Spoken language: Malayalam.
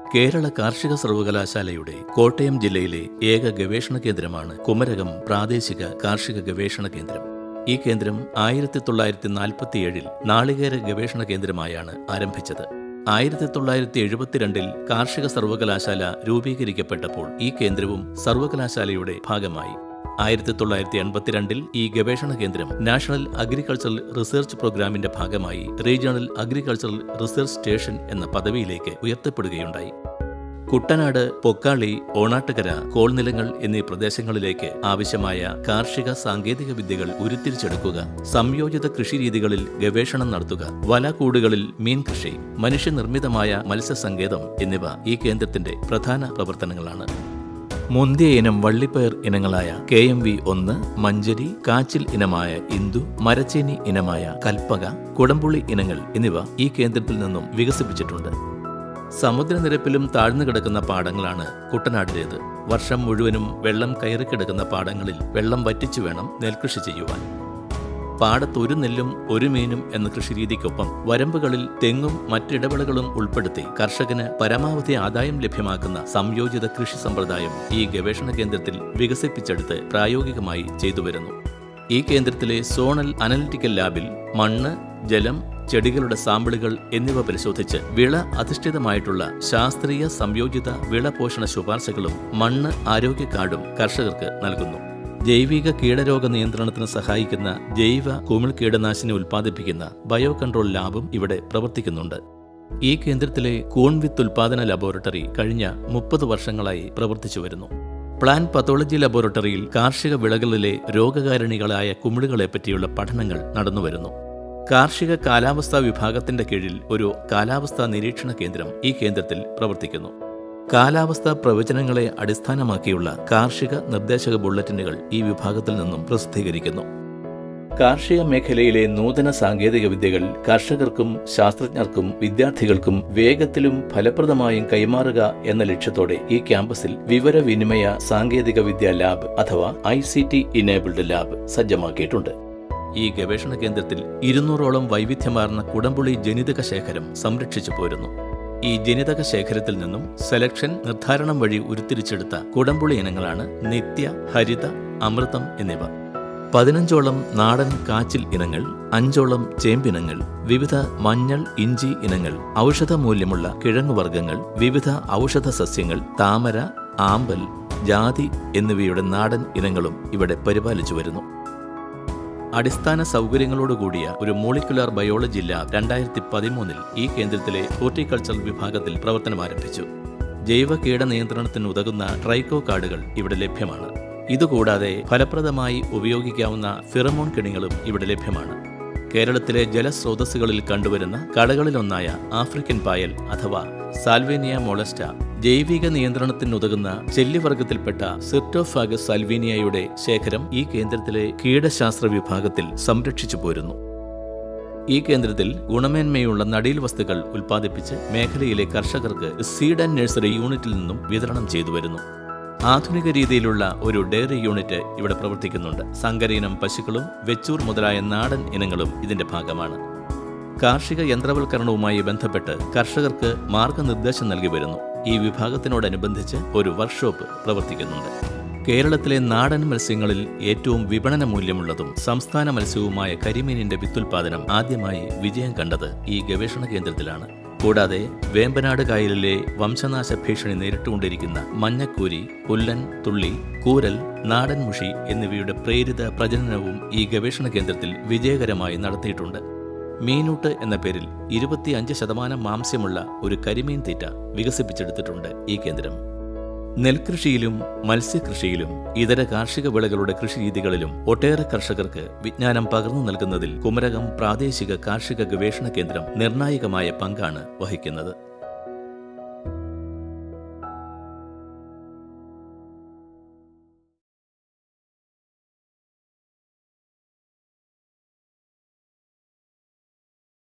കേരള കാർഷിക സർവകലാശാലയുടെ കോട്ടയം ജില്ലയിലെ ഏക ഗവേഷണ കേന്ദ്രമാണ് കുമരകം പ്രാദേശിക കാർഷിക ഗവേഷണ കേന്ദ്രം ഈ കേന്ദ്രം ആയിരത്തി തൊള്ളായിരത്തി നാൽപ്പത്തിയേഴിൽ നാളികേര ഗവേഷണ കേന്ദ്രമായാണ് ആരംഭിച്ചത് ആയിരത്തി തൊള്ളായിരത്തി എഴുപത്തിരണ്ടിൽ കാർഷിക സർവകലാശാല രൂപീകരിക്കപ്പെട്ടപ്പോൾ ഈ കേന്ദ്രവും സർവകലാശാലയുടെ ഭാഗമായി ആയിരത്തി തൊള്ളായിരത്തി എൺപത്തിരണ്ടിൽ ഈ ഗവേഷണ കേന്ദ്രം നാഷണൽ അഗ്രികൾച്ചറൽ റിസർച്ച് പ്രോഗ്രാമിന്റെ ഭാഗമായി റീജിയണൽ അഗ്രികൾച്ചറൽ റിസർച്ച് സ്റ്റേഷൻ എന്ന പദവിയിലേക്ക് ഉയർത്തപ്പെടുകയുണ്ടായി കുട്ടനാട് പൊക്കാളി ഓണാട്ടുകര കോൾനിലങ്ങൾ എന്നീ പ്രദേശങ്ങളിലേക്ക് ആവശ്യമായ കാർഷിക സാങ്കേതിക വിദ്യകൾ ഉരുത്തിരിച്ചെടുക്കുക സംയോജിത കൃഷിരീതികളിൽ ഗവേഷണം നടത്തുക വലകൂടുകളിൽ മീൻ കൃഷി മനുഷ്യനിർമ്മിതമായ മത്സ്യസങ്കേതം എന്നിവ ഈ കേന്ദ്രത്തിന്റെ പ്രധാന പ്രവർത്തനങ്ങളാണ് മുന്തിയ ഇനം വള്ളിപ്പയർ ഇനങ്ങളായ കെ എം വി ഒന്ന് മഞ്ചരി കാച്ചിൽ ഇനമായ ഇന്ദു മരച്ചീനി ഇനമായ കൽപ്പക കുടംപുളി ഇനങ്ങൾ എന്നിവ ഈ കേന്ദ്രത്തിൽ നിന്നും വികസിപ്പിച്ചിട്ടുണ്ട് സമുദ്രനിരപ്പിലും താഴ്ന്നു കിടക്കുന്ന പാടങ്ങളാണ് കുട്ടനാടിലേത് വർഷം മുഴുവനും വെള്ളം കയറിക്കിടക്കുന്ന പാടങ്ങളിൽ വെള്ളം വറ്റിച്ചു വേണം നെൽകൃഷി ചെയ്യുവാൻ പാടത്ത് ഒരു നെല്ലും ഒരു മീനും എന്ന കൃഷിരീതിക്കൊപ്പം വരമ്പുകളിൽ തെങ്ങും മറ്റിടവിളകളും ഉൾപ്പെടുത്തി കർഷകന് പരമാവധി ആദായം ലഭ്യമാക്കുന്ന സംയോജിത കൃഷി സമ്പ്രദായം ഈ ഗവേഷണ കേന്ദ്രത്തിൽ വികസിപ്പിച്ചെടുത്ത് പ്രായോഗികമായി ചെയ്തുവരുന്നു ഈ കേന്ദ്രത്തിലെ സോണൽ അനലിറ്റിക്കൽ ലാബിൽ മണ്ണ് ജലം ചെടികളുടെ സാമ്പിളുകൾ എന്നിവ പരിശോധിച്ച് വിള അധിഷ്ഠിതമായിട്ടുള്ള ശാസ്ത്രീയ സംയോജിത വിള പോഷണ ശുപാർശകളും മണ്ണ് ആരോഗ്യ കാർഡും കർഷകർക്ക് നൽകുന്നു ജൈവിക കീടരോഗ നിയന്ത്രണത്തിന് സഹായിക്കുന്ന ജൈവ കുമിൾ കീടനാശിനി ഉൽപ്പാദിപ്പിക്കുന്ന ബയോ കൺട്രോൾ ലാബും ഇവിടെ പ്രവർത്തിക്കുന്നുണ്ട് ഈ കേന്ദ്രത്തിലെ കൂൺ വിത്ത് ഉൽപാദന ലബോറട്ടറി കഴിഞ്ഞ മുപ്പത് വർഷങ്ങളായി പ്രവർത്തിച്ചു വരുന്നു പ്ലാൻ പത്തോളജി ലബോറട്ടറിയിൽ കാർഷിക വിളകളിലെ രോഗകാരണികളായ കുമിളുകളെപ്പറ്റിയുള്ള പഠനങ്ങൾ നടന്നുവരുന്നു കാർഷിക കാലാവസ്ഥാ വിഭാഗത്തിന്റെ കീഴിൽ ഒരു കാലാവസ്ഥാ നിരീക്ഷണ കേന്ദ്രം ഈ കേന്ദ്രത്തിൽ പ്രവർത്തിക്കുന്നു കാലാവസ്ഥാ പ്രവചനങ്ങളെ അടിസ്ഥാനമാക്കിയുള്ള കാർഷിക നിർദ്ദേശക ബുള്ളറ്റിനുകൾ ഈ വിഭാഗത്തിൽ നിന്നും പ്രസിദ്ധീകരിക്കുന്നു കാർഷിക മേഖലയിലെ നൂതന സാങ്കേതിക വിദ്യകൾ കർഷകർക്കും ശാസ്ത്രജ്ഞർക്കും വിദ്യാർത്ഥികൾക്കും വേഗത്തിലും ഫലപ്രദമായും കൈമാറുക എന്ന ലക്ഷ്യത്തോടെ ഈ ക്യാമ്പസിൽ വിവരവിനിമയ സാങ്കേതിക വിദ്യ ലാബ് അഥവാ I C T enabled lab സജ്ജമാക്കിയിട്ടുണ്ട് ഈ ഗവേഷണ കേന്ദ്രത്തിൽ ഇരുന്നൂറോളം വൈവിധ്യമാർന്ന കുടംപുളി ജനിതക ശേഖരം സംരക്ഷിച്ചു പോരുന്നു ഈ ജനിതക ശേഖരത്തിൽ നിന്നും സെലക്ഷൻ നിർദ്ധാരണം വഴി ഉരുത്തിരിച്ചെടുത്ത കുടംപുളി ഇനങ്ങളാണ് നിത്യ ഹരിത അമൃതം എന്നിവ പതിനഞ്ചോളം നാടൻ കാച്ചിൽ ഇനങ്ങൾ അഞ്ചോളം ചേമ്പിനങ്ങൾ വിവിധ മഞ്ഞൾ ഇഞ്ചി ഇനങ്ങൾ ഔഷധ മൂല്യമുള്ള കിഴങ്ങുവർഗ്ഗങ്ങൾ വിവിധ ഔഷധ സസ്യങ്ങൾ താമര ആമ്പൽ ജാതി എന്നിവയുടെ നാടൻ ഇനങ്ങളും ഇവിടെ പരിപാലിച്ചു വരുന്നു അടിസ്ഥാന സൗകര്യങ്ങളോടുകൂടിയ ഒരു മോളിക്കുലാർ ബയോളജി ലാബ് രണ്ടായിരത്തി പതിമൂന്നിൽ ഈ കേന്ദ്രത്തിലെ ഹോർട്ടിക്കൾച്ചർ വിഭാഗത്തിൽ പ്രവർത്തനം ആരംഭിച്ചു ജൈവ കീട നിയന്ത്രണത്തിന് ഉതകുന്ന ട്രൈക്കോ കാർഡുകൾ ഇവിടെ ലഭ്യമാണ് ഇതുകൂടാതെ ഫലപ്രദമായി ഉപയോഗിക്കാവുന്ന ഫിറമോൺ കിണികളും ഇവിടെ ലഭ്യമാണ് കേരളത്തിലെ ജലസ്രോതസ്സുകളിൽ കണ്ടുവരുന്ന കളകളിലൊന്നായ ആഫ്രിക്കൻ പായൽ അഥവാ സാൽവേനിയ മൊളസ്റ്റ ജൈവിക നിയന്ത്രണത്തിനുതകുന്ന ചെല്ലിവർഗത്തിൽപ്പെട്ട സിർട്ടോഫാഗസ് സാൽവീനിയയുടെ ശേഖരം ഈ കേന്ദ്രത്തിലെ കീടശാസ്ത്ര വിഭാഗത്തിൽ സംരക്ഷിച്ചു പോരുന്നു ഈ കേന്ദ്രത്തിൽ ഗുണമേന്മയുള്ള നടീൽ വസ്തുക്കൾ ഉൽപ്പാദിപ്പിച്ച് മേഖലയിലെ കർഷകർക്ക് സീഡ് ആൻഡ് നഴ്സറി യൂണിറ്റിൽ നിന്നും വിതരണം ചെയ്തു വരുന്നു ആധുനിക രീതിയിലുള്ള ഒരു ഡയറി യൂണിറ്റ് ഇവിടെ പ്രവർത്തിക്കുന്നുണ്ട് സങ്കരയിനം പശുക്കളും വെച്ചൂർ മുതലായ നാടൻ ഇനങ്ങളും ഇതിന്റെ ഭാഗമാണ് കാർഷിക യന്ത്രവൽക്കരണവുമായി ബന്ധപ്പെട്ട് കർഷകർക്ക് മാർഗനിർദ്ദേശം നൽകി വരുന്നു ഈ വിഭാഗത്തിനോടനുബന്ധിച്ച് ഒരു വർക്ക്ഷോപ്പ് പ്രവർത്തിക്കുന്നുണ്ട് കേരളത്തിലെ നാടൻ മത്സ്യങ്ങളിൽ ഏറ്റവും വിപണന മൂല്യമുള്ളതും സംസ്ഥാന മത്സ്യവുമായ കരിമീനിന്റെ വിത്തുൽപാദനം ആദ്യമായി വിജയം കണ്ടത് ഈ ഗവേഷണ കേന്ദ്രത്തിലാണ് കൂടാതെ വേമ്പനാട് കായലിലെ വംശനാശ ഭീഷണി നേരിട്ടുകൊണ്ടിരിക്കുന്ന മഞ്ഞക്കൂരി പുല്ലൻ തുള്ളി കൂരൽ നാടൻ മുഷി എന്നിവയുടെ പ്രേരിത പ്രജനനവും ഈ ഗവേഷണ കേന്ദ്രത്തിൽ വിജയകരമായി നടത്തിയിട്ടുണ്ട് മീനൂട്ട് എന്ന പേരിൽ ഇരുപത്തിയഞ്ച് ശതമാനം മാംസ്യമുള്ള ഒരു കരിമീൻ തീറ്റ വികസിപ്പിച്ചെടുത്തിട്ടുണ്ട് ഈ കേന്ദ്രം നെൽകൃഷിയിലും മത്സ്യകൃഷിയിലും ഇതര കാർഷിക വിളകളുടെ കൃഷിരീതികളിലും ഒട്ടേറെ കർഷകർക്ക് വിജ്ഞാനം പകർന്നു നൽകുന്നതിൽ കുമരകം പ്രാദേശിക കാർഷിക ഗവേഷണ കേന്ദ്രം നിർണായകമായ പങ്കാണ് വഹിക്കുന്നത്